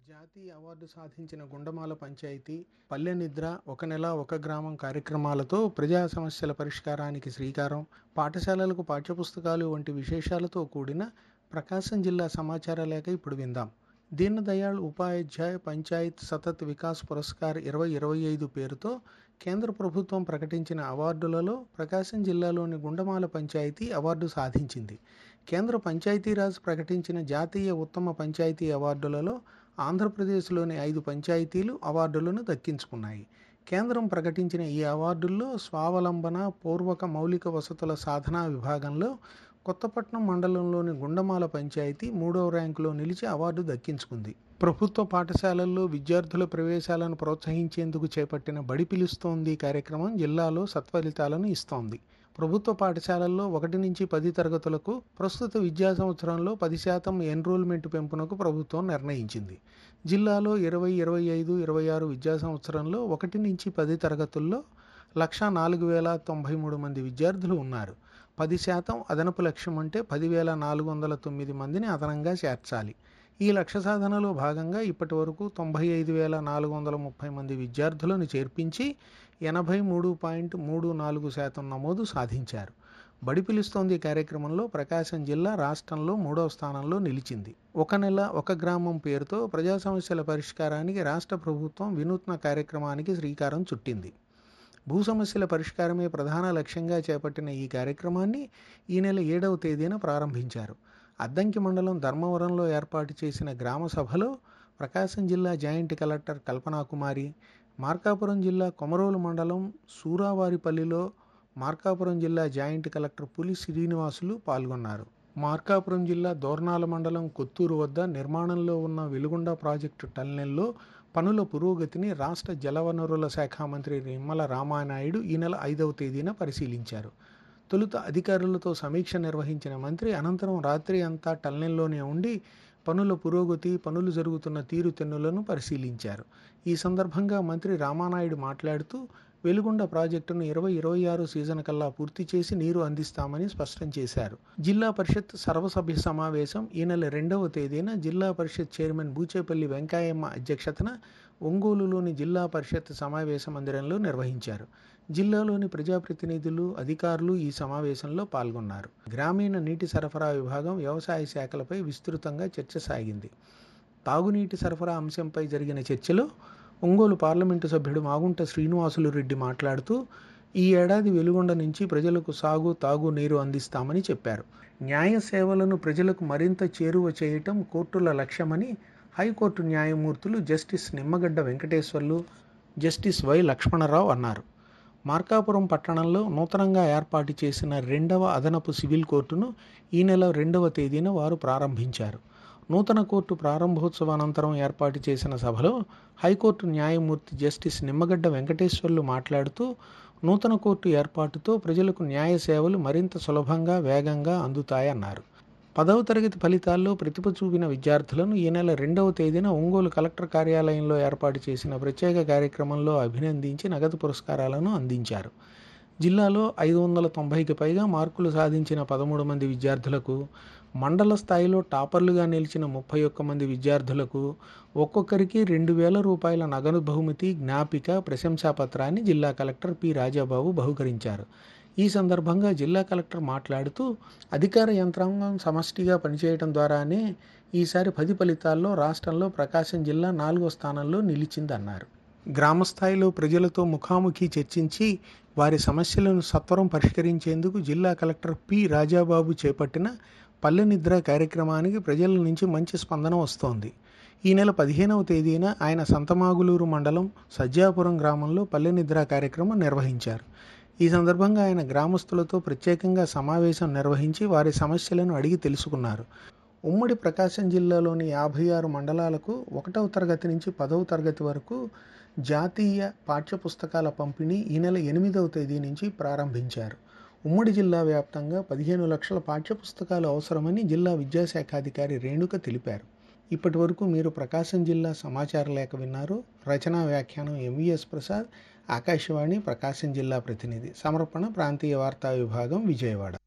జాతీయ అవార్డు సాధించిన గుండమాల పంచాయతీ పల్లె నిద్ర ఒక నెల ఒక గ్రామం కార్యక్రమాలతో ప్రజా సమస్యల పరిష్కారానికి శ్రీకారం పాఠశాలలకు పాఠ్యపుస్తకాలు వంటి విశేషాలతో కూడిన ప్రకాశం జిల్లా సమాచార లేఖ ఇప్పుడు విందాం దీన్ దయాళ్ ఉపాధ్యాయ పంచాయత్ సతత్ వికాస్ పురస్కార్ ఇరవై ఇరవై ఐదు పేరుతో కేంద్ర ప్రభుత్వం ప్రకటించిన అవార్డులలో ప్రకాశం జిల్లాలోని గుండమాల పంచాయతీ అవార్డు సాధించింది కేంద్ర పంచాయతీరాజ్ ప్రకటించిన జాతీయ ఉత్తమ పంచాయతీ అవార్డులలో ఆంధ్రప్రదేశ్లోని ఐదు పంచాయతీలు అవార్డులను దక్కించుకున్నాయి కేంద్రం ప్రకటించిన ఈ అవార్డుల్లో స్వావలంబన పూర్వక మౌలిక వసతుల సాధనా విభాగంలో కొత్తపట్నం మండలంలోని గుండమాల పంచాయతీ మూడవ ర్యాంకులో నిలిచి అవార్డు దక్కించుకుంది ప్రభుత్వ పాఠశాలల్లో విద్యార్థుల ప్రవేశాలను ప్రోత్సహించేందుకు చేపట్టిన బడి పిలుస్తోంది కార్యక్రమం జిల్లాలో సత్ఫలితాలను ఇస్తోంది ప్రభుత్వ పాఠశాలల్లో ఒకటి నుంచి పది తరగతులకు ప్రస్తుత విద్యా సంవత్సరంలో పది శాతం ఎన్రోల్మెంట్ పెంపునకు ప్రభుత్వం నిర్ణయించింది జిల్లాలో ఇరవై ఇరవై ఐదు ఇరవై ఆరు విద్యా సంవత్సరంలో ఒకటి నుంచి పది తరగతుల్లో లక్ష నాలుగు వేల తొంభై మూడు మంది విద్యార్థులు ఉన్నారు పది శాతం అదనపు లక్ష్యం అంటే పదివేల నాలుగు వందల తొమ్మిది మందిని అదనంగా చేర్చాలి ఈ లక్ష్య సాధనలో భాగంగా ఇప్పటి వరకు తొంభై ఐదు వేల నాలుగు వందల ముప్పై మంది విద్యార్థులను చేర్పించి ఎనభై మూడు పాయింట్ మూడు నాలుగు శాతం నమోదు సాధించారు బడి పిలుస్తోంది కార్యక్రమంలో ప్రకాశం జిల్లా రాష్ట్రంలో మూడవ స్థానంలో నిలిచింది ఒక నెల ఒక గ్రామం పేరుతో ప్రజా సమస్యల పరిష్కారానికి రాష్ట్ర ప్రభుత్వం వినూత్న కార్యక్రమానికి శ్రీకారం చుట్టింది భూ సమస్యల పరిష్కారమే ప్రధాన లక్ష్యంగా చేపట్టిన ఈ కార్యక్రమాన్ని ఈ నెల ఏడవ తేదీన ప్రారంభించారు అద్దంకి మండలం ధర్మవరంలో ఏర్పాటు చేసిన గ్రామ సభలో ప్రకాశం జిల్లా జాయింట్ కలెక్టర్ కల్పనాకుమారి మార్కాపురం జిల్లా కొమరోలు మండలం సూరావారిపల్లిలో మార్కాపురం జిల్లా జాయింట్ కలెక్టర్ పులి శ్రీనివాసులు పాల్గొన్నారు మార్కాపురం జిల్లా దోర్నాల మండలం కొత్తూరు వద్ద నిర్మాణంలో ఉన్న వెలుగొండ ప్రాజెక్టు టన్నెల్లో పనుల పురోగతిని రాష్ట్ర జలవనరుల శాఖ మంత్రి నిమ్మల రామానాయుడు ఈ నెల ఐదవ తేదీన పరిశీలించారు తొలుత అధికారులతో సమీక్ష నిర్వహించిన మంత్రి అనంతరం రాత్రి అంతా టన్నెల్లోనే ఉండి పనుల పురోగతి పనులు జరుగుతున్న తీరుతెన్నులను పరిశీలించారు ఈ సందర్భంగా మంత్రి రామానాయుడు మాట్లాడుతూ వెలుగొండ ప్రాజెక్టును ఇరవై ఇరవై ఆరు సీజన్ కల్లా పూర్తి చేసి నీరు అందిస్తామని స్పష్టం చేశారు జిల్లా పరిషత్ సర్వసభ్య సమావేశం ఈ నెల రెండవ తేదీన జిల్లా పరిషత్ చైర్మన్ బూచేపల్లి వెంకయ్యమ్మ అధ్యక్షతన ఒంగోలులోని జిల్లా పరిషత్ సమావేశ మందిరంలో నిర్వహించారు జిల్లాలోని ప్రజాప్రతినిధులు అధికారులు ఈ సమావేశంలో పాల్గొన్నారు గ్రామీణ నీటి సరఫరా విభాగం వ్యవసాయ శాఖలపై విస్తృతంగా చర్చ సాగింది తాగునీటి సరఫరా అంశంపై జరిగిన చర్చలో ఒంగోలు పార్లమెంటు సభ్యుడు మాగుంట శ్రీనివాసులు రెడ్డి మాట్లాడుతూ ఈ ఏడాది వెలుగొండ నుంచి ప్రజలకు సాగు తాగు నీరు అందిస్తామని చెప్పారు న్యాయ సేవలను ప్రజలకు మరింత చేరువ చేయటం కోర్టుల లక్ష్యమని హైకోర్టు న్యాయమూర్తులు justice Nimmagadda Venkateswarlu justice Y Lakshmana Rao అన్నారు మార్కాపురం పట్టణంలో నూతనంగా ఏర్పాటు చేసిన రెండవ అదనపు సివిల్ కోర్టును ఈ నెల రెండవ తేదీన వారు ప్రారంభించారు నూతన కోర్టు ప్రారంభోత్సవానంతరం ఏర్పాటు చేసిన సభలో హైకోర్టు న్యాయమూర్తి జస్టిస్ నిమ్మగడ్డ వెంకటేశ్వర్లు మాట్లాడుతూ నూతన కోర్టు ఏర్పాటుతో ప్రజలకు న్యాయ సేవలు మరింత సులభంగా వేగంగా అందుతాయన్నారు పదవ తరగతి ఫలితాల్లో ప్రతిభ చూపిన విద్యార్థులను ఈ నెల రెండవ తేదీన ఒంగోలు కలెక్టర్ కార్యాలయంలో ఏర్పాటు చేసిన ప్రత్యేక కార్యక్రమంలో అభినందించి నగదు పురస్కారాలను అందించారు జిల్లాలో ఐదు వందల తొంభైకి పైగా మార్కులు సాధించిన పదమూడు మంది విద్యార్థులకు మండల స్థాయిలో టాపర్లుగా నిలిచిన ముప్పై ఒక్క మంది విద్యార్థులకు ఒక్కొక్కరికి రెండు వేల రూపాయల నగదు బహుమతి జ్ఞాపిక ప్రశంసాపత్రాన్ని జిల్లా కలెక్టర్ పి రాజాబాబు బహుకరించారు ఈ సందర్భంగా జిల్లా కలెక్టర్ మాట్లాడుతూ అధికార యంత్రాంగం సమష్టిగా పనిచేయడం ద్వారానే ఈసారి పది ఫలితాల్లో రాష్ట్రంలో ప్రకాశం జిల్లా నాలుగో స్థానంలో నిలిచిందన్నారు గ్రామస్థాయిలో ప్రజలతో ముఖాముఖి చర్చించి వారి సమస్యలను సత్వరం పరిష్కరించేందుకు జిల్లా కలెక్టర్ పి రాజాబాబు చేపట్టిన పల్లె నిద్ర కార్యక్రమానికి ప్రజల నుంచి మంచి స్పందన వస్తోంది ఈ నెల పదిహేనవ తేదీన ఆయన సంతమాగులూరు మండలం సజ్జాపురం గ్రామంలో పల్లె నిద్ర కార్యక్రమం నిర్వహించారు ఈ సందర్భంగా ఆయన గ్రామస్తులతో ప్రత్యేకంగా సమావేశం నిర్వహించి వారి సమస్యలను అడిగి తెలుసుకున్నారు ఉమ్మడి ప్రకాశం జిల్లాలోని యాభై ఆరు మండలాలకు ఒకటవ తరగతి నుంచి పదవ తరగతి వరకు జాతీయ పాఠ్యపుస్తకాల పంపిణీ ఈ నెల ఎనిమిదవ తేదీ నుంచి ప్రారంభించారు ఉమ్మడి జిల్లా వ్యాప్తంగా పదిహేను లక్షల పాఠ్యపుస్తకాలు అవసరమని జిల్లా విద్యాశాఖాధికారి రేణుక తెలిపారు ఇప్పటి వరకు మీరు ప్రకాశం జిల్లా సమాచార లేఖ విన్నారు రచనా వ్యాఖ్యానం ఎంవిఎస్ ప్రసాద్ ఆకాశవాణి ప్రకాశం జిల్లా ప్రతినిధి సమర్పణ ప్రాంతీయ వార్తా విభాగం విజయవాడ